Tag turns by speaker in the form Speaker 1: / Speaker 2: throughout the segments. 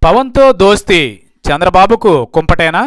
Speaker 1: పవన్తో దోస్తి చంద్రబాబుకు కుంపటేనా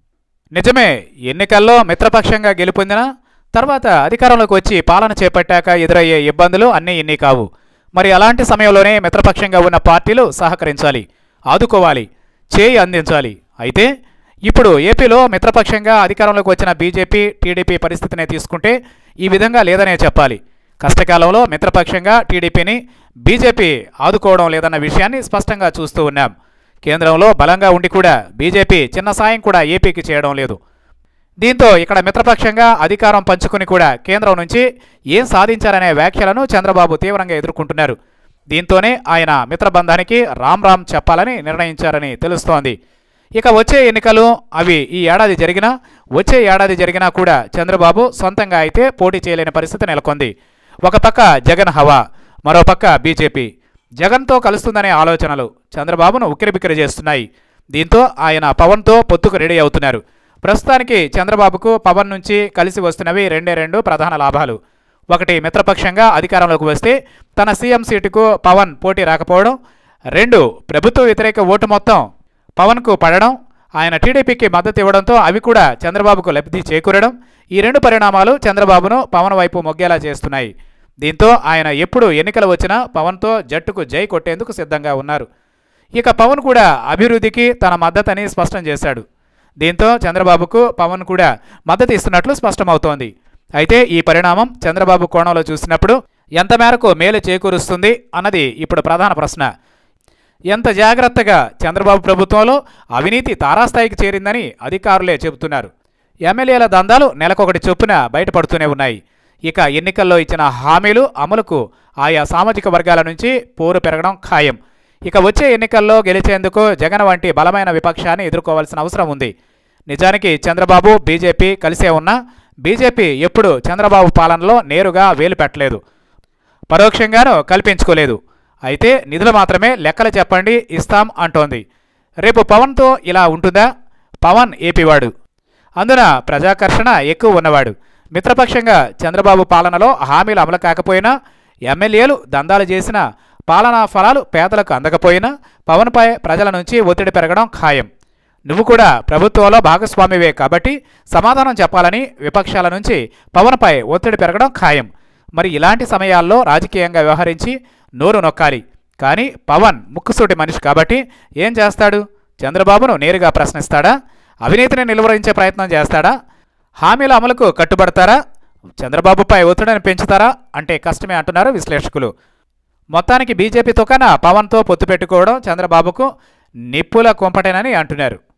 Speaker 1: నిజమే ఎన్నికల్లో మిత్రపక్షంగా గెలుపొందిన తర్వాత అధికారంలోకి వచ్చి పాలన చేపట్టాక ఎదురయ్యే ఇబ్బందులు అన్నీ ఇన్ని కావు మరి అలాంటి సమయంలోనే మిత్రపక్షంగా ఉన్న పార్టీలు సహకరించాలి ఆదుకోవాలి చేయి అందించాలి అయితే ఇప్పుడు ఏపీలో మిత్రపక్షంగా అధికారంలోకి వచ్చిన బీజేపీ టీడీపీ పరిస్థితిని తీసుకుంటే ఈ విధంగా లేదనే చెప్పాలి కష్టకాలంలో మిత్రపక్షంగా టీడీపీని బీజేపీ ఆదుకోవడం లేదన్న విషయాన్ని స్పష్టంగా చూస్తూ ఉన్నాం కేంద్రంలో బలంగా ఉండి కూడా బీజేపీ చిన్న సాయం కూడా ఏపీకి చేయడం లేదు దీంతో ఇక్కడ మిత్రపక్షంగా అధికారం పంచుకుని కూడా కేంద్రం నుంచి ఏం సాధించారనే వ్యాఖ్యలను చంద్రబాబు తీవ్రంగా ఎదుర్కొంటున్నారు దీంతోనే ఆయన మిత్రబంధానికి రామ్ రామ్ చెప్పాలని నిర్ణయించారని తెలుస్తోంది ఇక వచ్చే ఎన్నికలు అవి ఈ ఏడాది జరిగినా వచ్చే ఏడాది జరిగినా కూడా చంద్రబాబు సొంతంగా అయితే పోటీ చేయలేని పరిస్థితి నెలకొంది ఒక పక్క జగన్ హవా మరో పక్క బీజేపీ జగన్తో కలుస్తుందనే ఆలోచనలు చంద్రబాబును ఉక్కిరిబిక్కిరి చేస్తున్నాయి దీంతో ఆయన పవన్తో పొత్తుకు రెడీ అవుతున్నారు ప్రస్తుతానికి చంద్రబాబుకు పవన్ నుంచి కలిసి వస్తున్నవి రెండే రెండు ప్రధాన లాభాలు ఒకటి మిత్రపక్షంగా అధికారంలోకి వస్తే తన సీఎం సీటుకు పవన్ పోటీ రాకపోవడం రెండు ప్రభుత్వ వ్యతిరేక ఓటు మొత్తం పవన్కు పడడం ఆయన టీడీపీకి మద్దతు ఇవ్వడంతో అవి కూడా చంద్రబాబుకు లబ్ధి చేకూరడం ఈ రెండు పరిణామాలు చంద్రబాబును పవన్ వైపు మొగ్గేలా చేస్తున్నాయి దీంతో ఆయన ఎప్పుడు ఎన్నికలు వచ్చినా పవన్తో జట్టుకు జై కొట్టేందుకు సిద్ధంగా ఉన్నారు ఇక పవన్ కూడా అభివృద్ధికి తన మద్దతని స్పష్టం చేశాడు దీంతో చంద్రబాబుకు పవన్ కూడా మద్దతు ఇస్తున్నట్లు స్పష్టమవుతోంది అయితే ఈ పరిణామం చంద్రబాబు కోణంలో చూసినప్పుడు ఎంత మేరకు మేలు చేకూరుస్తుంది అన్నది ఇప్పుడు ప్రధాన ప్రశ్న ఎంత జాగ్రత్తగా చంద్రబాబు ప్రభుత్వంలో అవినీతి తారాస్థాయికి చేరిందని అధికారులే చెబుతున్నారు ఎమ్మెల్యేల దందాలు నెలకొకటి చొప్పున బయటపడుతూనే ఉన్నాయి ఇక ఎన్నికల్లో ఇచ్చిన హామీలు అమలుకు ఆయా సామాజిక వర్గాల నుంచి పోరు పెరగడం ఖాయం ఇక వచ్చే ఎన్నికల్లో గెలిచేందుకు జగన్ వంటి బలమైన విపక్షాన్ని ఎదుర్కోవాల్సిన అవసరం ఉంది నిజానికి చంద్రబాబు బీజేపీ కలిసే ఉన్నా బీజేపీ ఎప్పుడు చంద్రబాబు పాలనలో నేరుగా వేలు పెట్టలేదు పరోక్షంగానూ కల్పించుకోలేదు అయితే నిధులు మాత్రమే లెక్కలు చెప్పండి ఇస్తాం అంటోంది రేపు పవన్తో ఇలా ఉంటుందా పవన్ ఏపీవాడు అందున ప్రజాకర్షణ ఎక్కువ ఉన్నవాడు మిత్రపక్షంగా చంద్రబాబు పాలనలో హామీలు అమలు కాకపోయినా ఎమ్మెల్యేలు దందాలు చేసిన పాలనా ఫలాలు పేదలకు అందకపోయినా పవన్పై ప్రజల నుంచి ఒత్తిడి పెరగడం ఖాయం నువ్వు కూడా ప్రభుత్వంలో భాగస్వామివే కాబట్టి సమాధానం చెప్పాలని విపక్షాల నుంచి పవన్పై ఒత్తిడి పెరగడం ఖాయం మరి ఇలాంటి సమయాల్లో రాజకీయంగా వ్యవహరించి నోరు నొక్కాలి కానీ పవన్ ముక్కుసూటి మనిషి కాబట్టి ఏం చేస్తాడు చంద్రబాబును నేరుగా ప్రశ్నిస్తాడా అవినీతిని నిలువరించే ప్రయత్నం చేస్తాడా హామీల అమలుకు కట్టుబడతారా చంద్రబాబుపై ఒత్తిడిని పెంచుతారా అంటే కష్టమే అంటున్నారు విశ్లేషకులు మొత్తానికి బీజేపీతో కన్నా పవన్తో పొత్తు పెట్టుకోవడం చంద్రబాబుకు నిప్పుల కొంపటేనని అంటున్నారు